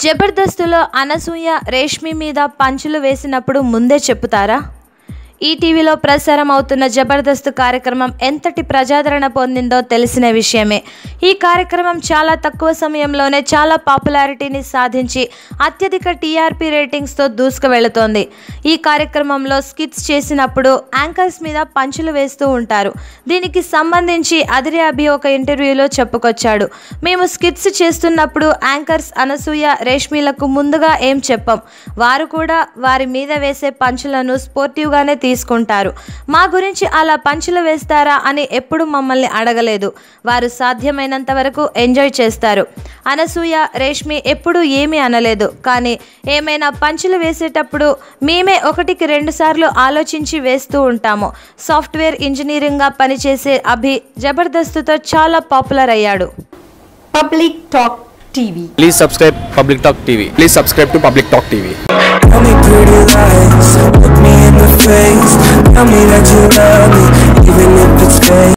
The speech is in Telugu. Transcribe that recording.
జబర్దస్త్లో అనసూయ రేష్మి మీద పంచులు వేసినప్పుడు ముందే చెప్పుతారా ఈటీవీలో ప్రసారం అవుతున్న జబర్దస్త్ కార్యక్రమం ఎంతటి ప్రజాదరణ పొందిందో తెలిసిన విషయమే ఈ కార్యక్రమం చాలా తక్కువ సమయంలోనే చాలా పాపులారిటీని సాధించి అత్యధిక టీఆర్పీ రేటింగ్స్తో దూసుకు వెళుతోంది ఈ కార్యక్రమంలో స్కిట్స్ చేసినప్పుడు యాంకర్స్ మీద పంచులు వేస్తూ ఉంటారు దీనికి సంబంధించి అదిరే అభి ఒక ఇంటర్వ్యూలో చెప్పుకొచ్చాడు మేము స్కిట్స్ చేస్తున్నప్పుడు యాంకర్స్ అనసూయ రేష్మిలకు ముందుగా ఏం చెప్పం వారు కూడా వారి మీద వేసే పంచులను స్పోర్టివ్గానే తీసుకుంటారు మా గురించి అలా పంచులు వేస్తారా అని ఎప్పుడు మమ్మల్ని అడగలేదు వారు సాధ్యమైనంత వరకు ఎంజాయ్ చేస్తారు అనసూయ రేష్మి ఎప్పుడూ ఏమీ అనలేదు కానీ ఏమైనా పంచులు వేసేటప్పుడు మేమే ఒకటికి రెండు సార్లు ఆలోచించి వేస్తూ ఉంటాము సాఫ్ట్వేర్ ఇంజనీరింగ్గా పనిచేసే అభి జబర్దస్త్తో చాలా పాపులర్ అయ్యాడు Public Talk TV. Please subscribe Public Talk TV. Please subscribe to Public Talk TV. Tell me pretty lies, look me in the face. Tell me that you love me, even if it's fake.